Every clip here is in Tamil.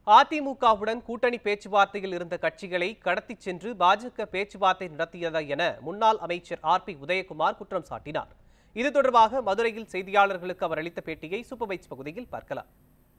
அதிமுகவுடன் கூட்டணி பேச்சுவார்த்தையில் இருந்த கட்சிகளை கடத்திச் சென்று பாஜக பேச்சுவார்த்தை நடத்தியதா என முன்னாள் அமைச்சர் ஆர் பி உதயகுமார் குற்றம் சாட்டினார் இது தொடர்பாக மதுரையில் செய்தியாளர்களுக்கு அவர் அளித்த பேட்டியை சூப்பர் பைட்ஸ் பகுதியில் பார்க்கலாம்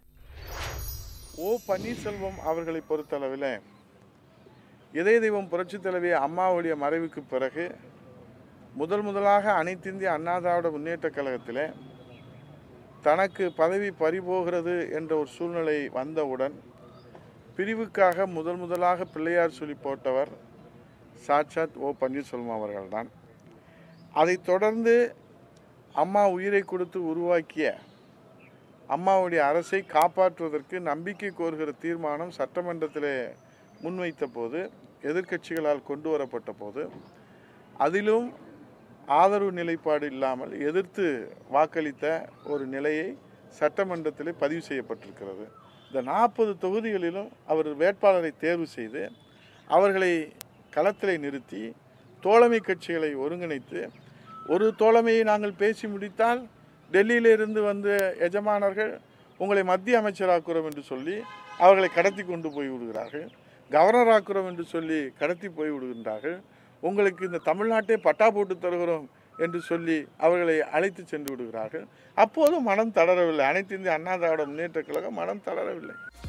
ஓ பன்னீர்செல்வம் அவர்களை பொறுத்தளவில் இதய தெய்வம் புரட்சித் தலைவி அம்மாவுடைய மறைவுக்கு பிறகு முதல் முதலாக அனைத்திந்திய அண்ணா திராவிட முன்னேற்றக் கழகத்தில் தனக்கு பதவி பறிபோகிறது என்ற ஒரு சூழ்நிலை வந்தவுடன் பிரிவுக்காக முதல் முதலாக பிள்ளையார் சொல்லி போட்டவர் சாட்சாத் ஓ பன்னீர்செல்வம் அவர்கள்தான் அதைத் தொடர்ந்து அம்மா உயிரை கொடுத்து உருவாக்கிய அம்மாவுடைய அரசை காப்பாற்றுவதற்கு நம்பிக்கை கோருகிற தீர்மானம் சட்டமன்றத்தில் முன்வைத்த போது எதிர்க்கட்சிகளால் கொண்டு வரப்பட்ட போது அதிலும் ஆதரவு நிலைப்பாடு இல்லாமல் எதிர்த்து வாக்களித்த ஒரு நிலையை சட்டமன்றத்தில் பதிவு செய்யப்பட்டிருக்கிறது இந்த நாற்பது தொகுதிகளிலும் அவர் வேட்பாளரை தேர்வு செய்து அவர்களை களத்திலே நிறுத்தி தோழமை கட்சிகளை ஒருங்கிணைத்து ஒரு தோழமையை நாங்கள் பேசி முடித்தால் டெல்லியிலிருந்து வந்த எஜமானர்கள் உங்களை மத்திய அமைச்சராக்குறோம் என்று சொல்லி அவர்களை கடத்தி கொண்டு போய் விடுகிறார்கள் கவர்னர் ஆக்குறோம் என்று சொல்லி கடத்தி போய் விடுகின்றார்கள் உங்களுக்கு இந்த தமிழ்நாட்டை பட்டா போட்டு தருகிறோம் என்று சொல்லி அவர்களை அழைத்து சென்று விடுகிறார்கள் அப்போதும் மனம் தளரவில்லை அனைத்து இந்திய அண்ணா திராவிட முன்னேற்ற கழகம் மனம் தளரவில்லை